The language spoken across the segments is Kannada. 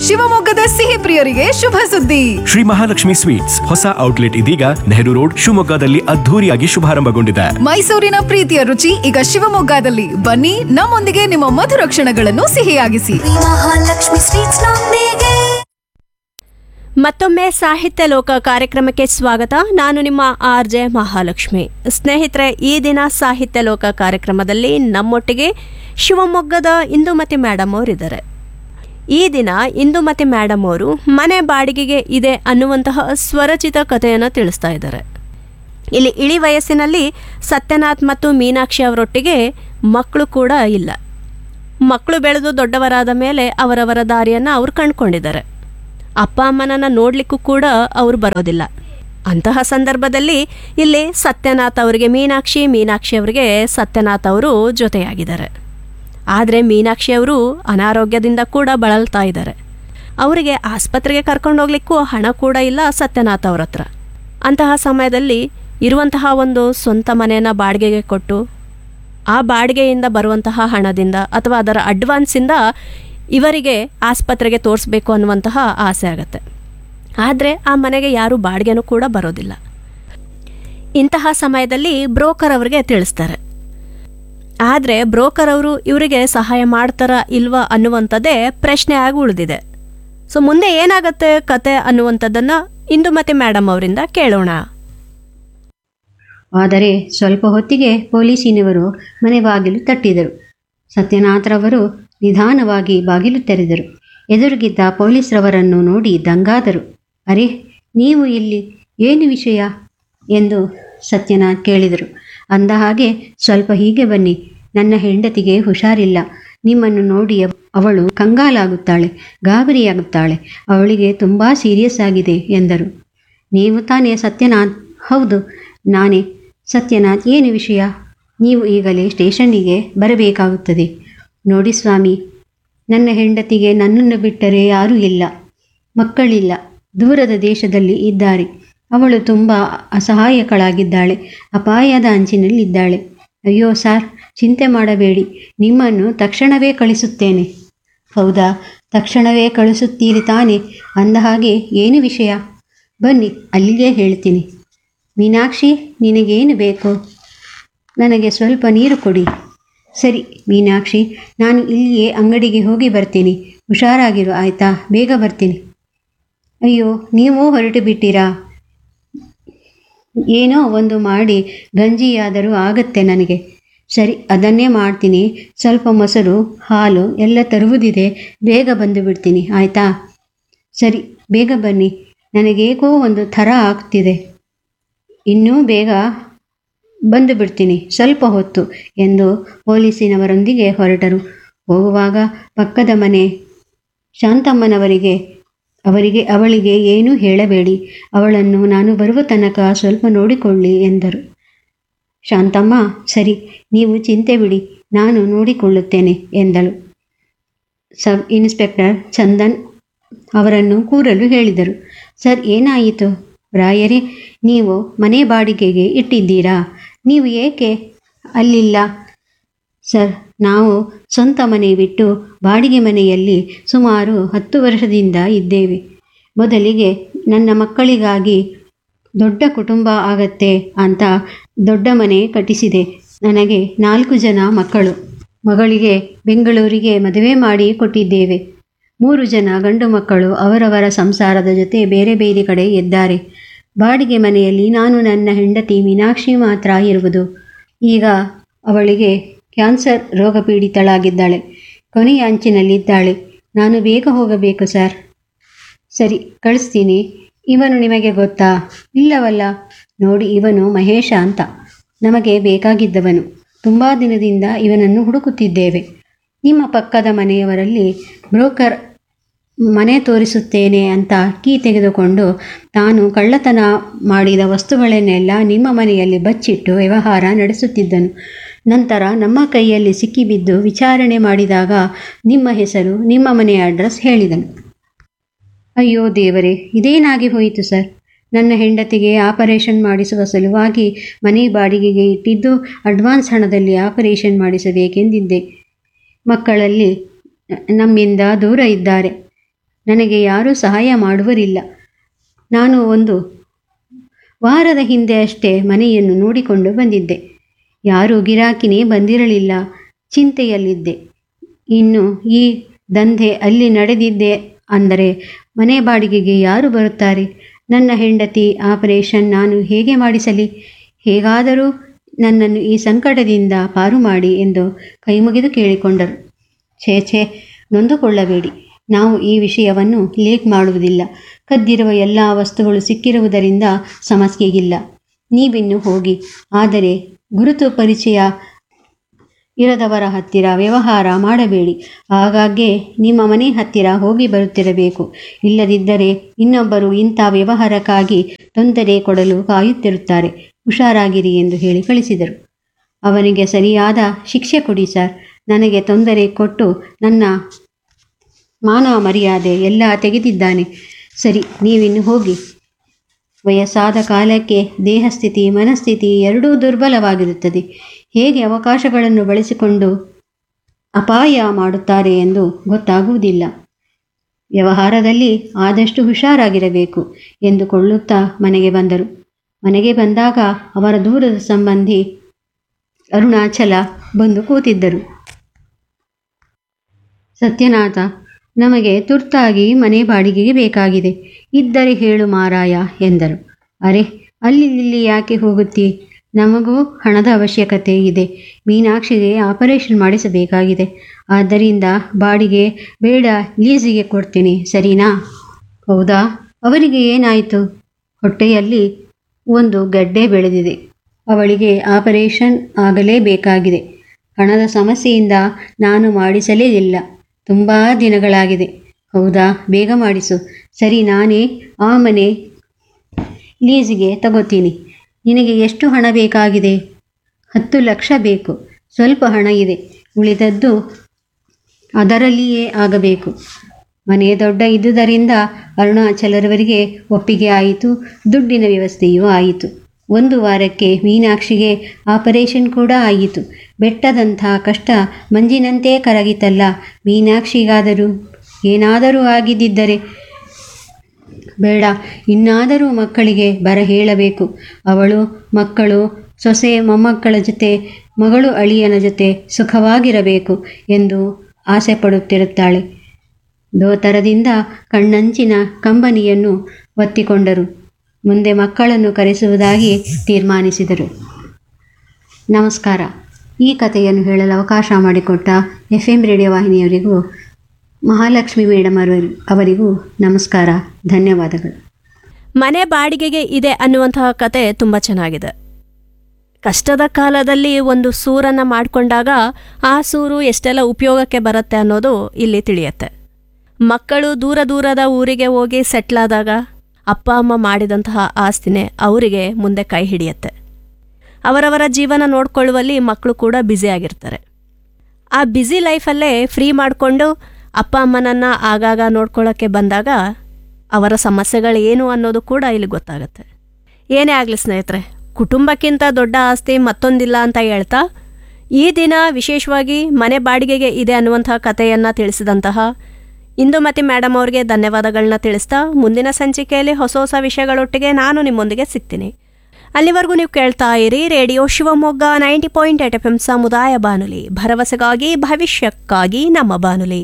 ಶಿವಮೊಗ್ಗದ ಸಿಹಿ ಪ್ರಿಯರಿಗೆ ಶುಭ ಸುದ್ದಿ ಶ್ರೀ ಮಹಾಲಕ್ಷ್ಮಿ ಸ್ವೀಟ್ಸ್ ಹೊಸ ಔಟ್ಲೆಟ್ ಇದೀಗ ನೆಹರು ರೋಡ್ ಶಿವಮೊಗ್ಗದಲ್ಲಿ ಅದ್ಧೂರಿಯಾಗಿ ಶುಭಾರಂಭಗೊಂಡಿದೆ ಮೈಸೂರಿನ ಪ್ರೀತಿಯ ರುಚಿ ಈಗ ಶಿವಮೊಗ್ಗದಲ್ಲಿ ಬನ್ನಿ ನಮ್ಮೊಂದಿಗೆ ನಿಮ್ಮ ಮಧುರ ಕ್ಷಣಗಳನ್ನು ಸಿಹಿಯಾಗಿಸಿ ಶ್ರೀ ಮಹಾಲಕ್ಷ್ಮಿ ಸ್ವೀಟ್ಸ್ ನೊಂದಿಗೆ ಮತ್ತೊಮ್ಮೆ ಸಾಹಿತ್ಯ ಲೋಕ ಕಾರ್ಯಕ್ರಮಕ್ಕೆ ಸ್ವಾಗತ ನಾನು ನಿಮ್ಮ ಆರ್ ಜೆ ಮಹಾಲಕ್ಷ್ಮಿ ಸ್ನೇಹಿತರೆ ಈ ದಿನ ಸಾಹಿತ್ಯ ಲೋಕ ಕಾರ್ಯಕ್ರಮದಲ್ಲಿ ನಮ್ಮೊಟ್ಟಿಗೆ ಶಿವಮೊಗ್ಗದ ಇಂದುಮತಿ ಮೇಡಮ್ ಅವರಿದ್ದಾರೆ ಈ ದಿನ ಇಂದುಮತಿ ಮೇಡಮ್ ಅವರು ಮನೆ ಬಾಡಿಗೆಗೆ ಇದೆ ಅನ್ನುವಂತಹ ಸ್ವರಚಿತ ಕಥೆಯನ್ನು ತಿಳಿಸ್ತಾ ಇದ್ದಾರೆ ಇಲ್ಲಿ ಇಳಿ ವಯಸ್ಸಿನಲ್ಲಿ ಸತ್ಯನಾಥ್ ಮತ್ತು ಮೀನಾಕ್ಷಿ ಅವರೊಟ್ಟಿಗೆ ಮಕ್ಕಳು ಕೂಡ ಇಲ್ಲ ಮಕ್ಕಳು ಬೆಳೆದು ದೊಡ್ಡವರಾದ ಮೇಲೆ ಅವರವರ ದಾರಿಯನ್ನು ಅವ್ರು ಕಂಡುಕೊಂಡಿದ್ದಾರೆ ಅಪ್ಪ ಅಮ್ಮನನ್ನು ನೋಡಲಿಕ್ಕೂ ಕೂಡ ಅವರು ಬರೋದಿಲ್ಲ ಅಂತಹ ಸಂದರ್ಭದಲ್ಲಿ ಇಲ್ಲಿ ಸತ್ಯನಾಥ್ ಅವರಿಗೆ ಮೀನಾಕ್ಷಿ ಮೀನಾಕ್ಷಿ ಅವರಿಗೆ ಸತ್ಯನಾಥ್ ಅವರು ಜೊತೆಯಾಗಿದ್ದಾರೆ ಆದರೆ ಮೀನಾಕ್ಷಿ ಅವರು ಅನಾರೋಗ್ಯದಿಂದ ಕೂಡ ಬಳಲ್ತಾ ಇದ್ದಾರೆ ಅವರಿಗೆ ಆಸ್ಪತ್ರೆಗೆ ಕರ್ಕೊಂಡು ಹೋಗ್ಲಿಕ್ಕೂ ಹಣ ಕೂಡ ಇಲ್ಲ ಸತ್ಯನಾಥ್ ಅವ್ರ ಹತ್ರ ಅಂತಹ ಸಮಯದಲ್ಲಿ ಇರುವಂತಹ ಒಂದು ಸ್ವಂತ ಮನೆಯನ್ನು ಬಾಡಿಗೆಗೆ ಕೊಟ್ಟು ಆ ಬಾಡಿಗೆಯಿಂದ ಬರುವಂತಹ ಹಣದಿಂದ ಅಥವಾ ಅದರ ಅಡ್ವಾನ್ಸಿಂದ ಇವರಿಗೆ ಆಸ್ಪತ್ರೆಗೆ ತೋರಿಸ್ಬೇಕು ಅನ್ನುವಂತಹ ಆಸೆ ಆಗುತ್ತೆ ಆದರೆ ಆ ಮನೆಗೆ ಯಾರೂ ಬಾಡಿಗೆನೂ ಕೂಡ ಬರೋದಿಲ್ಲ ಇಂತಹ ಸಮಯದಲ್ಲಿ ಬ್ರೋಕರ್ ಅವರಿಗೆ ತಿಳಿಸ್ತಾರೆ ಆದರೆ ಬ್ರೋಕರ್ ಅವರು ಇವರಿಗೆ ಸಹಾಯ ಮಾಡ್ತಾರಾ ಇಲ್ವಾ ಅನ್ನುವಂಥದ್ದೇ ಪ್ರಶ್ನೆ ಆಗಿ ಉಳಿದಿದೆ ಸೊ ಮುಂದೆ ಏನಾಗುತ್ತೆ ಕತೆ ಅನ್ನುವಂಥದ್ದನ್ನು ಇಂದು ಮತ್ತೆ ಮೇಡಮ್ ಅವರಿಂದ ಕೇಳೋಣ ಆದರೆ ಸ್ವಲ್ಪ ಹೊತ್ತಿಗೆ ಪೊಲೀಸಿನವರು ಮನೆ ಬಾಗಿಲು ತಟ್ಟಿದರು ಸತ್ಯನಾಥರವರು ನಿಧಾನವಾಗಿ ಬಾಗಿಲು ತೆರೆದರು ಎದುರಿಗಿದ್ದ ಪೊಲೀಸರವರನ್ನು ನೋಡಿ ದಂಗಾದರು ಅರೆ ನೀವು ಇಲ್ಲಿ ಏನು ವಿಷಯ ಎಂದು ಸತ್ಯನಾಥ್ ಕೇಳಿದರು ಅಂದ ಹಾಗೆ ಸ್ವಲ್ಪ ಹೀಗೆ ಬನ್ನಿ ನನ್ನ ಹೆಂಡತಿಗೆ ಹುಷಾರಿಲ್ಲ ನಿಮ್ಮನ್ನು ನೋಡಿ ಅವಳು ಕಂಗಾಲಾಗುತ್ತಾಳೆ ಗಾಬರಿಯಾಗುತ್ತಾಳೆ ಅವಳಿಗೆ ತುಂಬ ಸೀರಿಯಸ್ ಆಗಿದೆ ಎಂದರು ನೀವು ತಾನೇ ಸತ್ಯನಾಥ್ ಹೌದು ನಾನೇ ಸತ್ಯನಾಥ್ ಏನು ವಿಷಯ ನೀವು ಈಗಲೇ ಸ್ಟೇಷನ್ನಿಗೆ ಬರಬೇಕಾಗುತ್ತದೆ ನೋಡಿ ಸ್ವಾಮಿ ನನ್ನ ಹೆಂಡತಿಗೆ ನನ್ನನ್ನು ಬಿಟ್ಟರೆ ಯಾರೂ ಇಲ್ಲ ಮಕ್ಕಳಿಲ್ಲ ದೂರದ ದೇಶದಲ್ಲಿ ಇದ್ದಾರೆ ಅವಳು ತುಂಬ ಅಸಹಾಯಕಳಾಗಿದ್ದಾಳೆ ಅಪಾಯದ ಅಂಚಿನಲ್ಲಿದ್ದಾಳೆ ಅಯ್ಯೋ ಸಾರ್ ಚಿಂತೆ ಮಾಡಬೇಡಿ ನಿಮ್ಮನ್ನು ತಕ್ಷಣವೇ ಕಳಿಸುತ್ತೇನೆ ಹೌದಾ ತಕ್ಷಣವೇ ಕಳಿಸುತ್ತೀರಿ ತಾನೆ ಅಂದ ಹಾಗೆ ಏನು ವಿಷಯ ಬನ್ನಿ ಅಲ್ಲಿಗೆ ಹೇಳ್ತೀನಿ ಮೀನಾಕ್ಷಿ ನಿನಗೇನು ಬೇಕು ನನಗೆ ಸ್ವಲ್ಪ ನೀರು ಕೊಡಿ ಸರಿ ಮೀನಾಕ್ಷಿ ನಾನು ಇಲ್ಲಿಯೇ ಅಂಗಡಿಗೆ ಹೋಗಿ ಬರ್ತೀನಿ ಹುಷಾರಾಗಿರು ಆಯಿತಾ ಬೇಗ ಬರ್ತೀನಿ ಅಯ್ಯೋ ನೀವು ಹೊರಟು ಬಿಟ್ಟಿರಾ ಏನೋ ಒಂದು ಮಾಡಿ ಗಂಜಿಯಾದರೂ ಆಗತ್ತೆ ನನಗೆ ಸರಿ ಅದನ್ನೇ ಮಾಡ್ತೀನಿ ಸ್ವಲ್ಪ ಮೊಸರು ಹಾಲು ಎಲ್ಲ ತರುವುದಿದೆ ಬೇಗ ಬಂದು ಬಿಡ್ತೀನಿ ಆಯಿತಾ ಸರಿ ಬೇಗ ಬನ್ನಿ ನನಗೇಕೋ ಒಂದು ಥರ ಆಗ್ತಿದೆ ಇನ್ನೂ ಬೇಗ ಬಂದು ಬಿಡ್ತೀನಿ ಸ್ವಲ್ಪ ಹೊತ್ತು ಎಂದು ಪೊಲೀಸಿನವರೊಂದಿಗೆ ಹೊರಟರು ಹೋಗುವಾಗ ಪಕ್ಕದ ಮನೆ ಶಾಂತಮ್ಮನವರಿಗೆ ಅವರಿಗೆ ಅವಳಿಗೆ ಏನೂ ಹೇಳಬೇಡಿ ಅವಳನ್ನು ನಾನು ಬರುವ ತನಕ ಸ್ವಲ್ಪ ನೋಡಿಕೊಳ್ಳಿ ಎಂದರು ಶಾಂತಮ್ಮ ಸರಿ ನೀವು ಚಿಂತೆ ಬಿಡಿ ನಾನು ನೋಡಿಕೊಳ್ಳುತ್ತೇನೆ ಎಂದಳು ಸಬ್ ಇನ್ಸ್ಪೆಕ್ಟರ್ ಚಂದನ್ ಅವರನ್ನು ಕೂರಲು ಹೇಳಿದರು ಸರ್ ಏನಾಯಿತು ರಾಯರೇ ನೀವು ಮನೆ ಬಾಡಿಗೆಗೆ ಇಟ್ಟಿದ್ದೀರಾ ನೀವು ಏಕೆ ಅಲ್ಲಿಲ್ಲ ಸರ್ ನಾವು ಸ್ವಂತ ಮನೆ ಬಿಟ್ಟು ಬಾಡಿಗೆ ಮನೆಯಲ್ಲಿ ಸುಮಾರು ಹತ್ತು ವರ್ಷದಿಂದ ಇದ್ದೇವೆ ಮೊದಲಿಗೆ ನನ್ನ ಮಕ್ಕಳಿಗಾಗಿ ದೊಡ್ಡ ಕುಟುಂಬ ಆಗತ್ತೆ ಅಂತ ದೊಡ್ಡ ಮನೆ ಕಟ್ಟಿಸಿದೆ ನನಗೆ ನಾಲ್ಕು ಜನ ಮಕ್ಕಳು ಮಗಳಿಗೆ ಬೆಂಗಳೂರಿಗೆ ಮದುವೆ ಮಾಡಿ ಕೊಟ್ಟಿದ್ದೇವೆ ಮೂರು ಜನ ಗಂಡು ಮಕ್ಕಳು ಅವರವರ ಸಂಸಾರದ ಜೊತೆ ಬೇರೆ ಬೇರೆ ಕಡೆ ಇದ್ದಾರೆ ಬಾಡಿಗೆ ಮನೆಯಲ್ಲಿ ನಾನು ನನ್ನ ಹೆಂಡತಿ ಮೀನಾಕ್ಷಿ ಮಾತ್ರ ಇರುವುದು ಈಗ ಅವಳಿಗೆ ಕ್ಯಾನ್ಸರ್ ರೋಗ ಪೀಡಿತಳಾಗಿದ್ದಾಳೆ ಕೊನೆಯ ಅಂಚಿನಲ್ಲಿದ್ದಾಳೆ ನಾನು ಬೇಗ ಹೋಗಬೇಕು ಸರ್ ಸರಿ ಕಳಿಸ್ತೀನಿ ಇವನು ನಿಮಗೆ ಗೊತ್ತಾ ಇಲ್ಲವಲ್ಲ ನೋಡಿ ಇವನು ಮಹೇಶ ಅಂತ ನಮಗೆ ಬೇಕಾಗಿದ್ದವನು ತುಂಬ ದಿನದಿಂದ ಇವನನ್ನು ಹುಡುಕುತ್ತಿದ್ದೇವೆ ನಿಮ್ಮ ಪಕ್ಕದ ಮನೆಯವರಲ್ಲಿ ಬ್ರೋಕರ್ ಮನೆ ತೋರಿಸುತ್ತೇನೆ ಅಂತ ಕೀ ತೆಗೆದುಕೊಂಡು ತಾನು ಕಳ್ಳತನ ಮಾಡಿದ ವಸ್ತುಗಳನ್ನೆಲ್ಲ ನಿಮ್ಮ ಮನೆಯಲ್ಲಿ ಬಚ್ಚಿಟ್ಟು ವ್ಯವಹಾರ ನಡೆಸುತ್ತಿದ್ದನು ನಂತರ ನಮ್ಮ ಕೈಯಲ್ಲಿ ಸಿಕ್ಕಿಬಿದ್ದು ವಿಚಾರಣೆ ಮಾಡಿದಾಗ ನಿಮ್ಮ ಹೆಸರು ನಿಮ್ಮ ಮನೆಯ ಅಡ್ರೆಸ್ ಹೇಳಿದನು ಅಯ್ಯೋ ದೇವರೇ ಇದೇನಾಗಿ ಹೋಯಿತು ಸರ್ ನನ್ನ ಹೆಂಡತಿಗೆ ಆಪರೇಷನ್ ಮಾಡಿಸುವ ಸಲುವಾಗಿ ಮನೆ ಬಾಡಿಗೆಗೆ ಇಟ್ಟಿದ್ದು ಅಡ್ವಾನ್ಸ್ ಹಣದಲ್ಲಿ ಆಪರೇಷನ್ ಮಾಡಿಸಬೇಕೆಂದಿದ್ದೆ ಮಕ್ಕಳಲ್ಲಿ ನಮ್ಮಿಂದ ದೂರ ಇದ್ದಾರೆ ನನಗೆ ಯಾರೂ ಸಹಾಯ ಮಾಡುವರಿಲ್ಲ ನಾನು ಒಂದು ವಾರದ ಹಿಂದೆ ಅಷ್ಟೇ ಮನೆಯನ್ನು ನೋಡಿಕೊಂಡು ಬಂದಿದ್ದೆ ಯಾರೂ ಗಿರಾಕಿನೇ ಬಂದಿರಲಿಲ್ಲ ಚಿಂತೆಯಲ್ಲಿದ್ದೆ ಇನ್ನು ಈ ದಂಧೆ ಅಲ್ಲಿ ನಡೆದಿದ್ದೆ ಅಂದರೆ ಮನೆ ಬಾಡಿಗೆಗೆ ಯಾರು ಬರುತ್ತಾರೆ ನನ್ನ ಹೆಂಡತಿ ಆಪರೇಷನ್ ನಾನು ಹೇಗೆ ಮಾಡಿಸಲಿ ಹೇಗಾದರೂ ನನ್ನನ್ನು ಈ ಸಂಕಟದಿಂದ ಪಾರು ಮಾಡಿ ಎಂದು ಕೈಮುಗಿದು ಕೇಳಿಕೊಂಡರು ಛೇ ಛೇ ನೊಂದುಕೊಳ್ಳಬೇಡಿ ನಾವು ಈ ವಿಷಯವನ್ನು ಲೇಟ್ ಮಾಡುವುದಿಲ್ಲ ಕದ್ದಿರುವ ಎಲ್ಲ ವಸ್ತುಗಳು ಸಿಕ್ಕಿರುವುದರಿಂದ ಸಮಸ್ಯೆಯಿಲ್ಲ ನೀವಿನ್ನು ಹೋಗಿ ಆದರೆ ಗುರುತು ಪರಿಚಯ ಇರದವರ ಹತ್ತಿರ ವ್ಯವಹಾರ ಮಾಡಬೇಡಿ ಆಗಾಗ್ಗೆ ನಿಮ್ಮ ಮನೆ ಹತ್ತಿರ ಹೋಗಿ ಬರುತ್ತಿರಬೇಕು ಇಲ್ಲದಿದ್ದರೆ ಇನ್ನೊಬ್ಬರು ಇಂಥ ವ್ಯವಹಾರಕ್ಕಾಗಿ ತೊಂದರೆ ಕೊಡಲು ಕಾಯುತ್ತಿರುತ್ತಾರೆ ಹುಷಾರಾಗಿರಿ ಎಂದು ಹೇಳಿ ಕಳಿಸಿದರು ಅವನಿಗೆ ಸರಿಯಾದ ಶಿಕ್ಷೆ ಕೊಡಿ ಸರ್ ನನಗೆ ತೊಂದರೆ ಕೊಟ್ಟು ನನ್ನ ಮಾನವ ಮರ್ಯಾದೆ ಎಲ್ಲ ತೆಗೆದಿದ್ದಾನೆ ಸರಿ ನೀವಿನ್ನು ಹೋಗಿ ವಯಸ್ಸಾದ ಕಾಲಕ್ಕೆ ದೇಹಸ್ಥಿತಿ ಮನಸ್ಥಿತಿ ಎರಡೂ ದುರ್ಬಲವಾಗಿರುತ್ತದೆ ಹೇಗೆ ಅವಕಾಶಗಳನ್ನು ಬಳಸಿಕೊಂಡು ಅಪಾಯ ಮಾಡುತ್ತಾರೆ ಎಂದು ಗೊತ್ತಾಗುವುದಿಲ್ಲ ವ್ಯವಹಾರದಲ್ಲಿ ಆದಷ್ಟು ಹುಷಾರಾಗಿರಬೇಕು ಎಂದುಕೊಳ್ಳುತ್ತಾ ಮನೆಗೆ ಬಂದರು ಮನೆಗೆ ಬಂದಾಗ ಅವರ ದೂರದ ಸಂಬಂಧಿ ಅರುಣಾಚಲ ಬಂದು ಕೂತಿದ್ದರು ಸತ್ಯನಾಥ ನಮಗೆ ತುರ್ತಾಗಿ ಮನೆ ಬಾಡಿಗೆಗೆ ಬೇಕಾಗಿದೆ ಇದ್ದರೆ ಹೇಳು ಮಾರಾಯ ಎಂದರು ಅರೆ ಅಲ್ಲಿ ಇಲ್ಲಿ ಯಾಕೆ ಹೋಗುತ್ತಿ ನಮಗೂ ಹಣದ ಅವಶ್ಯಕತೆ ಇದೆ ಮೀನಾಕ್ಷಿಗೆ ಆಪರೇಷನ್ ಮಾಡಿಸಬೇಕಾಗಿದೆ ಆದ್ದರಿಂದ ಬಾಡಿಗೆ ಬೇಡ ಲೀಸಿಗೆ ಕೊಡ್ತೀನಿ ಸರಿನಾ ಹೌದಾ ಅವರಿಗೆ ಏನಾಯಿತು ಹೊಟ್ಟೆಯಲ್ಲಿ ಒಂದು ಗಡ್ಡೆ ಬೆಳೆದಿದೆ ಅವಳಿಗೆ ಆಪರೇಷನ್ ಆಗಲೇಬೇಕಾಗಿದೆ ಹಣದ ಸಮಸ್ಯೆಯಿಂದ ನಾನು ಮಾಡಿಸಲೇ ಇಲ್ಲ ತುಂಬ ದಿನಗಳಾಗಿದೆ ಹೌದಾ ಬೇಗ ಮಾಡಿಸು ಸರಿ ನಾನೇ ಆ ಮನೆ ಲೀಸಿಗೆ ತಗೋತೀನಿ ನಿನಗೆ ಎಷ್ಟು ಹಣ ಬೇಕಾಗಿದೆ ಹತ್ತು ಲಕ್ಷ ಬೇಕು ಸ್ವಲ್ಪ ಹಣ ಇದೆ ಉಳಿದದ್ದು ಅದರಲ್ಲಿಯೇ ಆಗಬೇಕು ಮನೆ ದೊಡ್ಡ ಇದ್ದುದರಿಂದ ಅರುಣಾಚಲರವರಿಗೆ ಒಪ್ಪಿಗೆ ಆಯಿತು ದುಡ್ಡಿನ ವ್ಯವಸ್ಥೆಯೂ ಆಯಿತು ಒಂದು ವಾರಕ್ಕೆ ಮೀನಾಕ್ಷಿಗೆ ಆಪರೇಷನ್ ಕೂಡ ಆಯಿತು ಬೆಟ್ಟದಂಥ ಕಷ್ಟ ಮಂಜಿನಂತೆ ಕರಗಿತಲ್ಲ ಮೀನಾಕ್ಷಿಗಾದರೂ ಏನಾದರೂ ಆಗಿದ್ದಿದ್ದರೆ ಬೇಡ ಇನ್ನಾದರೂ ಮಕ್ಕಳಿಗೆ ಬರ ಹೇಳಬೇಕು ಅವಳು ಮಕ್ಕಳು ಸೊಸೆ ಮೊಮ್ಮಕ್ಕಳ ಜೊತೆ ಮಗಳು ಅಳಿಯನ ಜೊತೆ ಸುಖವಾಗಿರಬೇಕು ಎಂದು ಆಸೆ ಪಡುತ್ತಿರುತ್ತಾಳೆ ದೋತರದಿಂದ ಕಣ್ಣಂಚಿನ ಕಂಬನಿಯನ್ನು ಒತ್ತಿಕೊಂಡರು ಮುಂದೆ ಮಕ್ಕಳನ್ನು ಕರೆಸುವುದಾಗಿ ತೀರ್ಮಾನಿಸಿದರು ನಮಸ್ಕಾರ ಈ ಕಥೆಯನ್ನು ಹೇಳಲು ಅವಕಾಶ ಮಾಡಿಕೊಟ್ಟ ಎಫ್ ಎಂ ರೇಡಿಯೋ ವಾಹಿನಿಯವರಿಗೂ ಮಹಾಲಕ್ಷ್ಮಿ ಮೇಡಮ್ ಅವರು ಅವರಿಗೂ ನಮಸ್ಕಾರ ಧನ್ಯವಾದಗಳು ಮನೆ ಬಾಡಿಗೆಗೆ ಇದೆ ಅನ್ನುವಂತಹ ಕತೆ ತುಂಬ ಚೆನ್ನಾಗಿದೆ ಕಷ್ಟದ ಕಾಲದಲ್ಲಿ ಒಂದು ಸೂರನ್ನು ಮಾಡಿಕೊಂಡಾಗ ಆ ಸೂರು ಎಷ್ಟೆಲ್ಲ ಉಪಯೋಗಕ್ಕೆ ಬರುತ್ತೆ ಅನ್ನೋದು ಇಲ್ಲಿ ತಿಳಿಯುತ್ತೆ ಮಕ್ಕಳು ದೂರ ದೂರದ ಊರಿಗೆ ಹೋಗಿ ಸೆಟ್ಲಾದಾಗ ಅಪ್ಪ ಅಮ್ಮ ಮಾಡಿದಂತಹ ಆಸ್ತಿನೇ ಅವರಿಗೆ ಮುಂದೆ ಕೈ ಹಿಡಿಯುತ್ತೆ ಅವರವರ ಜೀವನ ನೋಡ್ಕೊಳ್ಳುವಲ್ಲಿ ಮಕ್ಕಳು ಕೂಡ ಬ್ಯುಸಿ ಆಗಿರ್ತಾರೆ ಆ ಬ್ಯುಸಿ ಲೈಫಲ್ಲೇ ಫ್ರೀ ಮಾಡಿಕೊಂಡು ಅಪ್ಪ ಅಮ್ಮನನ್ನು ಆಗಾಗ ನೋಡ್ಕೊಳ್ಳೋಕ್ಕೆ ಬಂದಾಗ ಅವರ ಸಮಸ್ಯೆಗಳು ಏನು ಅನ್ನೋದು ಕೂಡ ಇಲ್ಲಿ ಗೊತ್ತಾಗುತ್ತೆ ಏನೇ ಆಗಲಿ ಸ್ನೇಹಿತರೆ ಕುಟುಂಬಕ್ಕಿಂತ ದೊಡ್ಡ ಆಸ್ತಿ ಮತ್ತೊಂದಿಲ್ಲ ಅಂತ ಹೇಳ್ತಾ ಈ ದಿನ ವಿಶೇಷವಾಗಿ ಮನೆ ಬಾಡಿಗೆಗೆ ಇದೆ ಅನ್ನುವಂತಹ ಕಥೆಯನ್ನು ತಿಳಿಸಿದಂತಹ ಇಂದುಮತಿ ಮೇಡಮ್ ಅವ್ರಿಗೆ ಧನ್ಯವಾದಗಳನ್ನ ತಿಳಿಸ್ತಾ ಮುಂದಿನ ಸಂಚಿಕೆಯಲ್ಲಿ ಹೊಸ ಹೊಸ ವಿಷಯಗಳೊಟ್ಟಿಗೆ ನಾನು ನಿಮ್ಮೊಂದಿಗೆ ಸಿಗ್ತೀನಿ ಅಲ್ಲಿವರೆಗೂ ನೀವು ಕೇಳ್ತಾ ಇರಿ radio Shivamogga ninety point eight F M ಸಮುದಾಯ ಬಾನುಲಿ ಭರವಸೆಗಾಗಿ ಭವಿಷ್ಯಕ್ಕಾಗಿ ನಮ್ಮ ಬಾನುಲಿ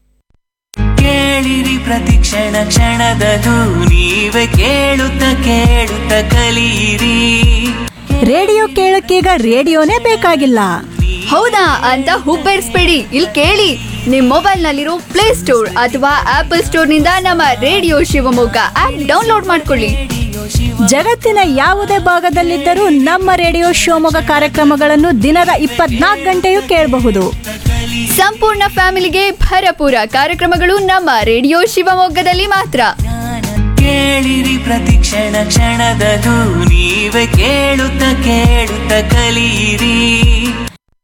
ಕೇಳಿರಿ ಪ್ರತಿ ಕ್ಷಣ ಕ್ಷಣದದು ನೀವೇ ಕೇಳುತ್ತ ಕೇಳುತ್ತ ಕಲಿಯಿರಿ ರೇಡಿಯೋ ಕೇಳಕ್ಕೀಗ ರೇಡಿಯೋನೇ ಬೇಕಾಗಿಲ್ಲ ಹೌದಾ ಅಂತ ಹುಬ್ಬೇರಿಸ್ಬೇಡಿ ಇಲ್ಲಿ ಕೇಳಿ ನಿಮ್ ಮೊಬೈಲ್ ನಲ್ಲಿರೋ ಪ್ಲೇ ಸ್ಟೋರ್ ಅಥವಾ ಆಪಲ್ ಸ್ಟೋರ್ ನಿಂದ ನಮ್ಮ ರೇಡಿಯೋ ಶಿವಮೊಗ್ಗ ಆಪ್ ಡೌನ್ಲೋಡ್ ಮಾಡ್ಕೊಳ್ಳಿ ಜಗತ್ತಿನ ಯಾವುದೇ ಭಾಗದಲ್ಲಿದ್ದರೂ ನಮ್ಮ ರೇಡಿಯೋ ಶಿವಮೊಗ್ಗ ಕಾರ್ಯಕ್ರಮಗಳನ್ನು ದಿನದ ಇಪ್ಪತ್ನಾಲ್ಕು ಗಂಟೆಯೂ ಕೇಳಬಹುದು ಸಂಪೂರ್ಣ ಫ್ಯಾಮಿಲಿಗೆ ಭರಪೂರ ಕಾರ್ಯಕ್ರಮಗಳು ನಮ್ಮ ರೇಡಿಯೋ ಶಿವಮೊಗ್ಗದಲ್ಲಿ ಮಾತ್ರ ಕೇಳಿರಿ ಪ್ರತಿ ಕ್ಷಣ ಕ್ಷಣದದು ನೀವೇ ಕೇಳುತ್ತ ಕೇಳುತ್ತ ಕಲಿಯಿರಿ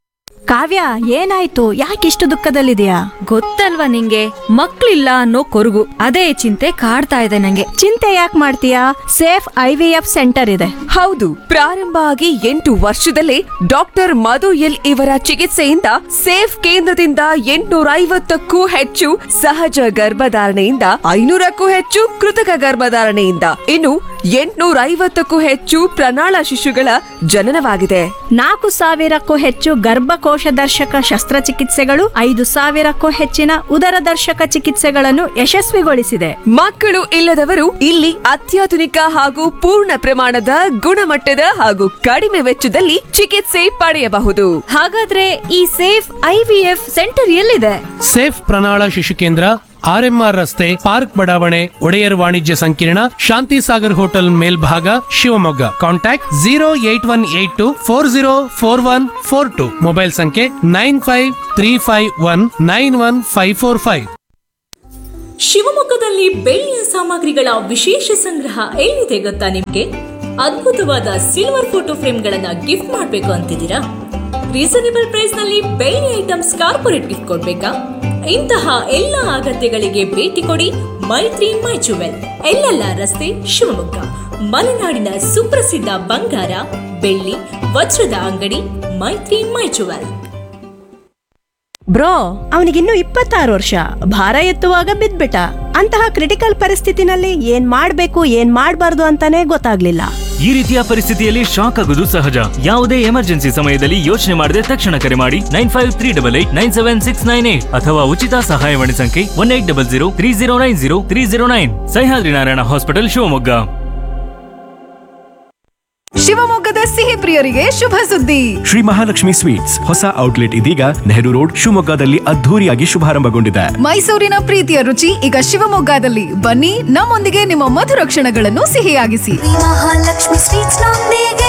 ಕಾವ್ಯ ಏನಾಯ್ತು ಯಾಕಿಷ್ಟು ದುಃಖದಲ್ಲಿದೆಯಾ ಗೊತ್ತಲ್ವಾ ನಿಂಗೆ ಮಕ್ಳಿಲ್ಲ ಅನ್ನೋ ಕೊರಗು ಅದೇ ಚಿಂತೆ ಕಾಡ್ತಾ ಇದೆ ನಂಗೆ ಚಿಂತೆ ಯಾಕೆ ಮಾಡ್ತೀಯಾ safe I V F centre ಇದೆ ಹೌದು ಪ್ರಾರಂಭ ಆಗಿ ಎಂಟು ವರ್ಷದಲ್ಲೇ ಡಾಕ್ಟರ್ ಮಧು ಎಲ್ ಇವರ ಚಿಕಿತ್ಸೆಯಿಂದ ಸೇಫ್ ಕೇಂದ್ರದಿಂದ ಎಂಟುನೂರ ಐವತ್ತಕ್ಕೂ ಹೆಚ್ಚು ಸಹಜ ಗರ್ಭಧಾರಣೆಯಿಂದ ಐನೂರಕ್ಕೂ ಹೆಚ್ಚು ಕೃತಕ ಗರ್ಭಧಾರಣೆಯಿಂದ ಇನ್ನು ಎಂಟುನೂರ ಐವತ್ತಕ್ಕೂ ಹೆಚ್ಚು ಪ್ರಣಾಳ ಶಿಶುಗಳ ಜನನವಾಗಿದೆ ನಾಲ್ಕು ಸಾವಿರಕ್ಕೂ ಹೆಚ್ಚು ಗರ್ಭಕೋಶ ದರ್ಶಕ ಶಸ್ತ್ರಚಿಕಿತ್ಸೆಗಳು ಐದು ಸಾವಿರಕ್ಕೂ ಹೆಚ್ಚಿನ ಉದರ ದರ್ಶಕ ಚಿಕಿತ್ಸೆಗಳನ್ನು ಯಶಸ್ವಿಗೊಳಿಸಿದೆ ಮಕ್ಕಳು ಇಲ್ಲದವರು ಇಲ್ಲಿ ಅತ್ಯಾಧುನಿಕ ಹಾಗೂ ಪೂರ್ಣ ಪ್ರಮಾಣದ ಗುಣಮಟ್ಟದ ಹಾಗೂ ಕಡಿಮೆ ವೆಚ್ಚದಲ್ಲಿ ಚಿಕಿತ್ಸೆ ಪಡೆಯಬಹುದು ಹಾಗಾದ್ರೆ ಈ safe I V F centre ಎಲ್ಲಿದೆ ಸೇಫ್ ಪ್ರಣಾಳ ಶಿಶು ಕೇಂದ್ರ ಆರ್ಎಂಆರ್ ರಸ್ತೆ ಪಾರ್ಕ್ ಬಡಾವಣೆ ಒಡೆಯರ್ ವಾಣಿಜ್ಯ ಸಂಕೀರ್ಣ ಶಾಂತಿ ಸಾಗರ್ ಹೋಟೆಲ್ ಮೇಲ್ಭಾಗ Shivamogga contact zero eight one eight two four zero four one four two mobile ಸಂಖ್ಯೆ nine five three five one nine one five four five ಶಿವಮೊಗ್ಗದಲ್ಲಿ ಬೆಳ್ಳಿಯ ಸಾಮಗ್ರಿಗಳ ವಿಶೇಷ ಸಂಗ್ರಹ ಎಲ್ಲಿದೆ ಗೊತ್ತಾ ನಿಮ್ಗೆ ಅದ್ಭುತವಾದ ಸಿಲ್ವರ್ ಫೋಟೋ ಫ್ರೇಮ್ಗಳನ್ನ ಗಿಫ್ಟ್ ಮಾಡ್ಬೇಕು ಅಂತಿದ್ದೀರಾ ರೀಸನೇಬಲ್ ಪ್ರೈಸ್ ನಲ್ಲಿ ಬೆಳ್ಳಿ ಐಟಮ್ಸ್ ಕಾರ್ಪೊರೇಟ್ ಗಿಫ್ಟ್ ಕೊಡ್ಬೇಕಾ ಇಂತಹ ಎಲ್ಲ ಅಗತ್ಯಗಳಿಗೆ ಭೇಟಿ ಕೊಡಿ ಮೈತ್ರಿ ಮೈ ಜುವೆಲ್ ಎಲ್ಲೆಲ್ಲ ರಸ್ತೆ ಶಿವಮೊಗ್ಗ ಮಲೆನಾಡಿನ ಸುಪ್ರಸಿದ್ಧ ಬಂಗಾರ ಬೆಳ್ಳಿ ವಜ್ರದ ಅಂಗಡಿ ಮೈತ್ರಿ ಮೈ ಜುವೆಲ್ ಬ್ರೋ ಅವನಿಗಿನ್ನು ಇಪ್ಪತ್ತಾರು ವರ್ಷ ಭಾರ ಎತ್ತುವಾಗ ಬಿದ್ಬಿಟ್ಟ ಅಂತಹ ಕ್ರಿಟಿಕಲ್ ಪರಿಸ್ಥಿತಿನಲ್ಲಿ ಏನ್ ಮಾಡ್ಬೇಕು ಏನ್ ಮಾಡ್ಬಾರ್ದು ಅಂತಾನೆ ಗೊತ್ತಾಗ್ಲಿಲ್ಲ ಈ ರೀತಿಯ ಪರಿಸ್ಥಿತಿಯಲ್ಲಿ ಶಾಕ್ ಆಗುವುದು ಸಹಜ ಯಾವುದೇ ಎಮರ್ಜೆನ್ಸಿ ಸಮಯದಲ್ಲಿ ಯೋಚನೆ ಮಾಡದೆ ತಕ್ಷಣ ಕರೆ ಮಾಡಿ nine five three double eight nine seven six nine eight ಅಥವಾ ಉಚಿತ ಸಹಾಯವಾಣಿ ಸಂಖ್ಯೆ one eight double zero three zero nine zero three zero nine Sahyadri Narayana hospital Shivamogga ಶಿವಮೊಗ್ಗದ ಸಿಹಿ ಪ್ರಿಯರಿಗೆ ಶುಭ ಸುದ್ದಿ ಶ್ರೀ ಮಹಾಲಕ್ಷ್ಮಿ ಸ್ವೀಟ್ಸ್ ಹೊಸ ಔಟ್ಲೆಟ್ ಇದೀಗ ನೆಹರು ರೋಡ್ ಶಿವಮೊಗ್ಗದಲ್ಲಿ ಅದ್ಧೂರಿಯಾಗಿ ಶುಭಾರಂಭಗೊಂಡಿದೆ ಮೈಸೂರಿನ ಪ್ರೀತಿಯ ರುಚಿ ಈಗ ಶಿವಮೊಗ್ಗದಲ್ಲಿ ಬನ್ನಿ ನಮ್ಮೊಂದಿಗೆ ನಿಮ್ಮ ಮಧುರ ಕ್ಷಣಗಳನ್ನು ಸಿಹಿಯಾಗಿಸಿ ಮಹಾಲಕ್ಷ್ಮಿ ಸ್ವೀಟ್ಸ್ ನೊಂದಿಗೆ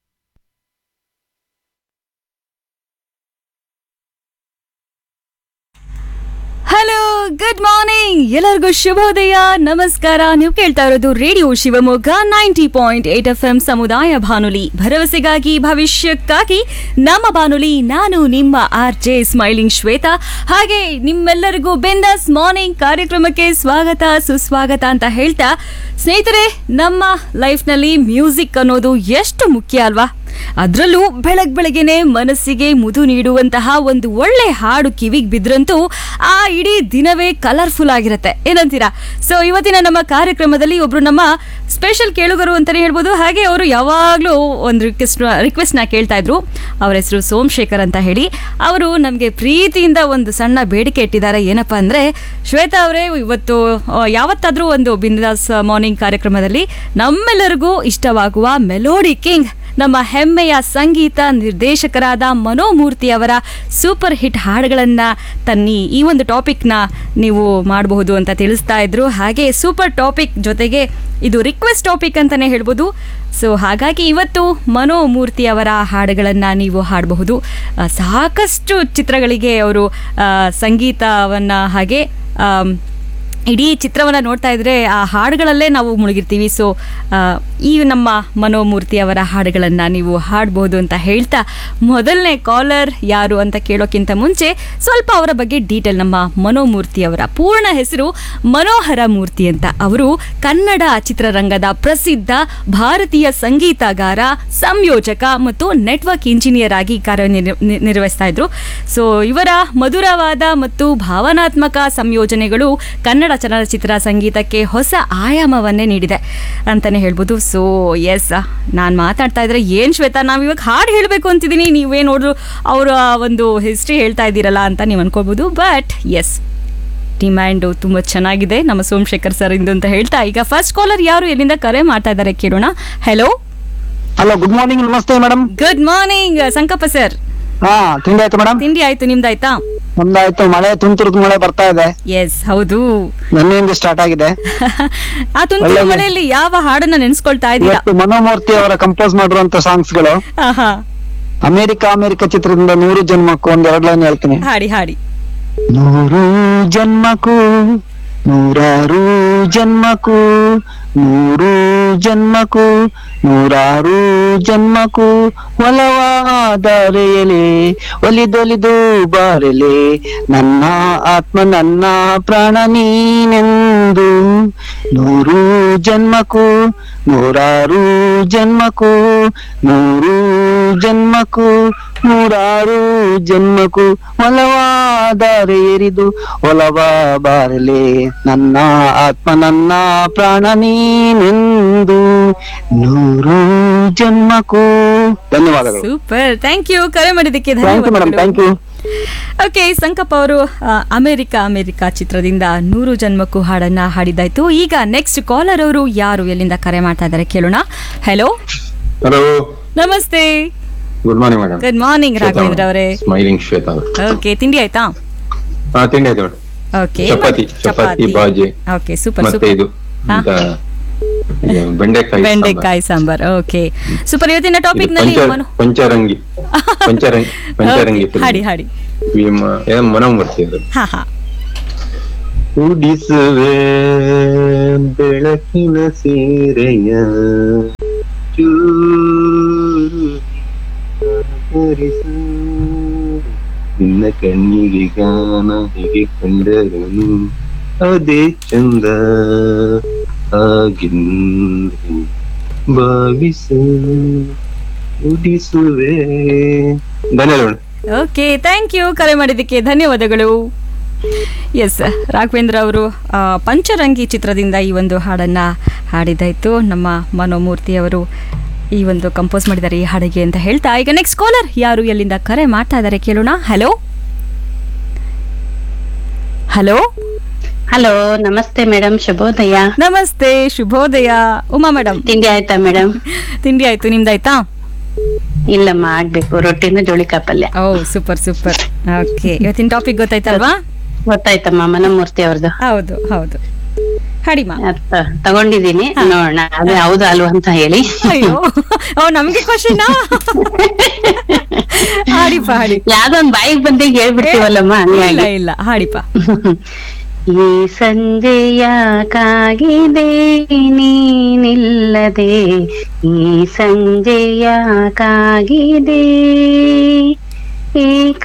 ಹಲೋ ಗುಡ್ ಮಾರ್ನಿಂಗ್ ಎಲ್ಲರಿಗೂ ಶುಭೋದಯ ನಮಸ್ಕಾರ ನೀವು ಕೇಳ್ತಾ ಇರೋದು radio Shivamogga ninety point eight F M ಸಮುದಾಯ ಬಾನುಲಿ ಭರವಸೆಗಾಗಿ ಭವಿಷ್ಯಕ್ಕಾಗಿ ನಮ್ಮ ಬಾನುಲಿ ನಾನು ನಿಮ್ಮ ಆರ್ ಜೆ ಸ್ಮೈಲಿಂಗ್ ಶ್ವೇತಾ ಹಾಗೆ ನಿಮ್ಮೆಲ್ಲರಿಗೂ ಬೆಂದಸ್ ಮಾರ್ನಿಂಗ್ ಕಾರ್ಯಕ್ರಮಕ್ಕೆ ಸ್ವಾಗತ ಸುಸ್ವಾಗತ ಅಂತ ಹೇಳ್ತಾ ಸ್ನೇಹಿತರೆ ನಮ್ಮ ಲೈಫ್ನಲ್ಲಿ ಮ್ಯೂಸಿಕ್ ಅನ್ನೋದು ಎಷ್ಟು ಮುಖ್ಯ ಅಲ್ವಾ ಅದರಲ್ಲೂ ಬೆಳಗ್ ಬೆಳಗ್ಗೆನೆ ಮನಸ್ಸಿಗೆ ಮುದು ನೀಡುವಂತಹ ಒಂದು ಒಳ್ಳೆ ಹಾಡು ಕಿವಿಗೆ ಬಿದ್ರಂತೂ ಆ ಇಡೀ ದಿನವೇ ಕಲರ್ಫುಲ್ ಆಗಿರುತ್ತೆ ಏನಂತೀರಾ ಸೊ ಇವತ್ತಿನ ನಮ್ಮ ಕಾರ್ಯಕ್ರಮದಲ್ಲಿ ಒಬ್ರು ನಮ್ಮ ಸ್ಪೆಷಲ್ ಕೇಳುಗರು ಅಂತಾನೆ ಹೇಳ್ಬೋದು ಹಾಗೆ ಅವರು ಯಾವಾಗಲೂ ಒಂದು ರಿಕ್ವೆಸ್ಟ್ ರಿಕ್ವೆಸ್ಟ್ನ ಕೇಳ್ತಾ ಇದ್ರು ಅವ್ರ ಹೆಸರು ಸೋಮಶೇಖರ್ ಅಂತ ಹೇಳಿ ಅವರು ನಮಗೆ ಪ್ರೀತಿಯಿಂದ ಒಂದು ಸಣ್ಣ ಬೇಡಿಕೆ ಇಟ್ಟಿದ್ದಾರೆ ಏನಪ್ಪ ಅಂದರೆ ಶ್ವೇತಾ ಅವರೇ ಇವತ್ತು ಆ, ಯಾವತ್ತಾದ್ರೂ ಒಂದು ಬಿಂದಾಸ್ ಮಾರ್ನಿಂಗ್ ಕಾರ್ಯಕ್ರಮದಲ್ಲಿ ನಮ್ಮೆಲ್ಲರಿಗೂ ಇಷ್ಟವಾಗುವ ಮೆಲೋಡಿ ಕಿಂಗ್ ನಮ್ಮ ಹೆಮ್ಮೆಯ ಸಂಗೀತ ನಿರ್ದೇಶಕರಾದ ಮನೋಮೂರ್ತಿ ಅವರ ಸೂಪರ್ ಹಿಟ್ ಹಾಡುಗಳನ್ನು ತನ್ನಿ ಈ ಒಂದು ಟಾಪಿಕ್ನ ನೀವು ಮಾಡಬಹುದು ಅಂತ ತಿಳಿಸ್ತಾ ಇದ್ರು ಹಾಗೆ ಸೂಪರ್ ಟಾಪಿಕ್ ಜೊತೆಗೆ ಇದು ರಿಕ್ವೆಸ್ಟ್ ಟಾಪಿಕ್ ಅಂತಲೇ ಹೇಳ್ಬೋದು ಸೊ ಹಾಗಾಗಿ ಇವತ್ತು ಮನೋಮೂರ್ತಿ ಅವರ ಹಾಡುಗಳನ್ನು ನೀವು ಹಾಡಬಹುದು ಆ, ಸಾಕಷ್ಟು ಚಿತ್ರಗಳಿಗೆ ಅವರು ಸಂಗೀತವನ್ನು ಹಾಗೆ ಆಮ್, ಇಡೀ ಚಿತ್ರವನ್ನು ನೋಡ್ತಾ ಇದ್ರೆ ಆ ಹಾಡುಗಳಲ್ಲೇ ನಾವು ಮುಳುಗಿರ್ತೀವಿ ಸೊ ಈ ನಮ್ಮ ಮನೋಮೂರ್ತಿ ಅವರ ಹಾಡುಗಳನ್ನು ನೀವು ಹಾಡಬಹುದು ಅಂತ ಹೇಳ್ತಾ ಮೊದಲನೇ ಕಾಲರ್ ಯಾರು ಅಂತ ಕೇಳೋಕ್ಕಿಂತ ಮುಂಚೆ ಸ್ವಲ್ಪ ಅವರ ಬಗ್ಗೆ ಡೀಟೇಲ್ ನಮ್ಮ ಮನೋಮೂರ್ತಿ ಅವರ ಪೂರ್ಣ ಹೆಸರು ಮನೋಹರ ಮೂರ್ತಿ ಅಂತ ಅವರು ಕನ್ನಡ ಚಿತ್ರರಂಗದ ಪ್ರಸಿದ್ಧ ಭಾರತೀಯ ಸಂಗೀತಗಾರ ಸಂಯೋಜಕ ಮತ್ತು ನೆಟ್ವರ್ಕ್ ಇಂಜಿನಿಯರ್ ಆಗಿ ಕಾರ್ಯನಿರ್ ನಿ- ನಿರ್ವಹಿಸ್ತಾ ಇದ್ರು ಸೊ ಇವರ ಮಧುರವಾದ ಮತ್ತು ಭಾವನಾತ್ಮಕ ಸಂಯೋಜನೆಗಳು ಕನ್ನಡ ಚಲನಚಿತ್ರ ಸಂಗೀತಕ್ಕೆ ಹೊಸ ಆಯಾಮವನ್ನೇ ನೀಡಿದೆ ಅಂತಲೇ ಹೇಳ್ಬೋದು ಸೊ ಎಸ್ ನಾನು ಮಾತಾಡ್ತಾ ಇದ್ರೆ ಏನು ಶ್ವೇತಾ ನಾವು ಇವಾಗ ಹಾಡು ಹೇಳಬೇಕು ಅಂತಿದ್ದೀನಿ ನೀವೇ ನೋಡ್ರು ಅವರ ಒಂದು ಹಿಸ್ಟ್ರಿ ಹೇಳ್ತಾ ಇದ್ದೀರಲ್ಲ ಅಂತ ನೀವು ಅನ್ಕೋಬೋದು ಬಟ್ ಎಸ್ ಡಿಮ್ಯಾಂಡು ತುಂಬ ಚೆನ್ನಾಗಿದೆ ನಮ್ಮ ಸೋಮಶೇಖರ್ ಸರ್ ಇಂದು ಅಂತ ಹೇಳ್ತಾ ಈಗ ಫಸ್ಟ್ ಕಾಲರ್ ಯಾರು ಎಲ್ಲಿಂದ ಕರೆ ಮಾಡ್ತಾ ಇದ್ದಾರೆ ಕೇಳೋಣ ಹೆಲೋ ಹಲೋ ಗುಡ್ ಮಾರ್ನಿಂಗ್ ನಮಸ್ತೆ madam good morning Sankappa sir ಹಾ ತಿಂಡಿ ಆಯ್ತು ಮೇಡಮ್ ತಿಂಡಿ ಆಯ್ತು ನಿಮ್ದಾಯ್ತಾ ನಮ್ದಾಯ್ತು ಮಳೆ ತುಂತುರ್ದು ಮಳೆ ಬರ್ತಾ ಇದೆ ಎಸ್ ಹೌದು ನಿನ್ನೆಯಿಂದ ಸ್ಟಾರ್ಟ್ ಆಗಿದೆ ಆ ತುಂತುರು ಒಳ್ಳೆ- ಮಳೆಯಲ್ಲಿ ಯಾವ ಹಾಡನ್ನ ನೆನ್ಸ್ಕೊಳ್ತಾ ಇದ್ದೀರಾ ಇವತ್ತು ಮನೋಮೂರ್ತಿ ಅವರ ಕಂಪೋಸ್ ಮಾಡಿರುವಂತ ಸಾಂಗ್ಸ್ ಗಳು ಆಹಾ ಅಮೆರಿಕ ಅಮೆರಿಕ ಚಿತ್ರದಿಂದ ನೂರು ಜನ್ಮಕ್ಕೂ ಒಂದ್ ಎರಡು ಲೈನ್ ಹೇಳ್ತೀನಿ ಹಾಡಿ ಹಾಡಿ ನೂರು ಜನ್ಮಕ್ಕೂ ನೂರಾರು ಜನ್ಮಕ್ಕೂ ನೂರು ಜನ್ಮಕ್ಕೂ ನೂರಾರು ಜನ್ಮಕ್ಕೂ ಒಲವಾದರೆಯಲೆ ಒಲಿದೊಲಿದು ಬಾರಲೆ ನನ್ನ ಆತ್ಮ ನನ್ನ ಪ್ರಾಣ ನೀನೆಂದು ನೂರು ಜನ್ಮಕ್ಕೂ ನೂರಾರು ಜನ್ಮಕ್ಕೂ ನೂರು ಜನ್ಮಕ್ಕೂ ನೂರಾರು ಜನ್ಮಕ್ಕೂ ಒಲವಾದರೆ ಎರಿದು ಒಲವ ಬಾರಲೆ ನನ್ನ ಆತ್ಮ ನನ್ನ ಪ್ರಾಣ ನೀನೆಂದು ನೂರು ಜನ್ಮಕ್ಕೂ ಧನ್ಯವಾದಗಳು ಸೂಪರ್ ಥ್ಯಾಂಕ್ ಯು ಕರೆ ಮಾಡಿದ್ದಕ್ಕೆ thank you madam thank you okay Sankappa ಅವರು ಆ, ಅಮೆರಿಕ ಅಮೆರಿಕ ಚಿತ್ರದಿಂದ ನೂರು ಜನ್ಮಕ್ಕೂ ಹಾಡನ್ನ ಹಾಡಿದ್ದಾಯ್ತು ಈಗ ನೆಕ್ಸ್ಟ್ ಕಾಲರ್ ಅವರು ಯಾರು ಎಲ್ಲಿಂದ ಕರೆ ಮಾಡ್ತಾ ಇದ್ದಾರೆ ಕೇಳೋಣ ಹಲೋ ಹಲೋ ನಮಸ್ತೆ good morning madam good morning Raghavendra ಅವರೇ ಸ್ಮೈಲಿಂಗ್ ಶ್ವೇತಾ ಅವರು ಓಕೆ ತಿಂಡಿ ಆಯ್ತಾ ಹಾ ತಿಂಡಿ ಆಯ್ತು madam okay chapati chapati bhaji okay super ಮತ್ತೆ ಸೂಪರ್ ಇದು ಎಂತ, ಇದು ಬೆಂಡೆಕಾಯಿ ಬೆಂಡೆಕಾಯಿ ಸಾಂಬಾರ್ ಓಕೆ ಸೂಪರ್ ಇವತ್ತಿನ ಸಾಂಬಾರ್. ಟಾಪಿಕ್ ಇದು ನಲ್ಲಿ ಪಂಚ- ಮನು ಪಂಚರಂಗಿ ಪಂಚರಂಗಿ ಪಂಚರಂಗಿ Okay, ಹಾಡಿ ಹಾಡಿ ಮನಮೂರ್ತಿ ಅದು ಹಾ ಹಾ ಉಡಿಸುವೆ ಬೆಳಕಿನ ಸೀರೆಯ ಚೂರು ಹರಿಸು. ನಿನ್ನ ಕಣ್ಣಿಗೆ ಗಾನ ಹೀಗೆ ಕಂಡರನು ಅದೇ ಚಂದ ಆಗಿಂದು ಭಾವಿಸು ಉಡಿಸುವೆ ಧನ್ಯವಾದ ಓಕೆ ಥ್ಯಾಂಕ್ ಯು ಕರೆ ಮಾಡಿದ್ದಕ್ಕೆ ಧನ್ಯವಾದಗಳು ಎಸ್ ರಾಘವೇಂದ್ರ ಅವರು ಆ, ಪಂಚರಂಗಿ ಚಿತ್ರದಿಂದ ಈ ಒಂದು ಹಾಡನ್ನ ಹಾಡಿದಾಯ್ತು ನಮ್ಮ ಮನೋಮೂರ್ತಿ ಅವರು ಈ ಒಂದು ಕಂಪೋಸ್ ಮಾಡಿದ್ದಾರೆ ಈ ಹಾಡಿಗೆ ಅಂತ ಹೇಳ್ತಾ ಈಗ ನೆಕ್ಸ್ಟ್ ಕಾಲರ್ ಯಾರು ಎಲ್ಲಿಂದ ಕರೆ ಮಾಡ್ತಾ ಇದ್ದಾರೆ ಕೇಳೋಣ ಹಲೋ ಹಲೋ ಹಲೋ ನಮಸ್ತೆ ಮೇಡಮ್ ಶುಭೋದಯ ನಮಸ್ತೆ ಶುಭೋದಯ ಉಮಾ ಮೇಡಮ್ ತಿಂಡಿ ಆಯ್ತಾ ಮೇಡಮ್ ತಿಂಡಿ ಆಯ್ತು ನಿಮ್ದಾಯ್ತಾ ಇಲ್ಲಮ್ಮ ಆಗ್ಬೇಕು ರೊಟ್ಟಿನ ಜೋಳಿಕಾಯಿ ಪಲ್ಯ ಓ ಸೂಪರ್ ಸೂಪರ್ ಓಕೆ ಇವತ್ತಿನ ಟಾಪಿಕ್ ಗೊತ್ತಾಯ್ತಲ್ವಾ ಗೊತ್ತಾಯ್ತಮ್ಮ ಮನಮೂರ್ತಿ ಅವ್ರದ್ದು ಹೌದು ಹೌದು ಹಾಡಿಮಾ ತಗೊಂಡಿದೀನಿ ನೋಡೋಣ ಅದೇ ಹೌದು ಅಲ್ವಾ ಅಂತ ಹೇಳಿ ಅಯ್ಯೋ ಓ ನಮ್ಗೆ ಕ್ವಶನ್ ಹಾಡಿಪ ಹಾಡಿ ಯಾವ್ದೋ ಒಂದ್ ಬಾಯಿಗೆ ಬಂದಾಗ ಹೇಳ್ಬಿಡ್ತೀವಲ್ಲಮ್ಮ ಇಲ್ಲ ಹಂಗಾಗಿ ಇಲ್ಲ ಹಾಡಿಪ ಈ ಸಂಜೆಯ ಕಾಗಿದೆ ನೀನಿಲ್ಲದೆ ಈ ಸಂಜೆಯ ಕಾಗಿದೆ ಈ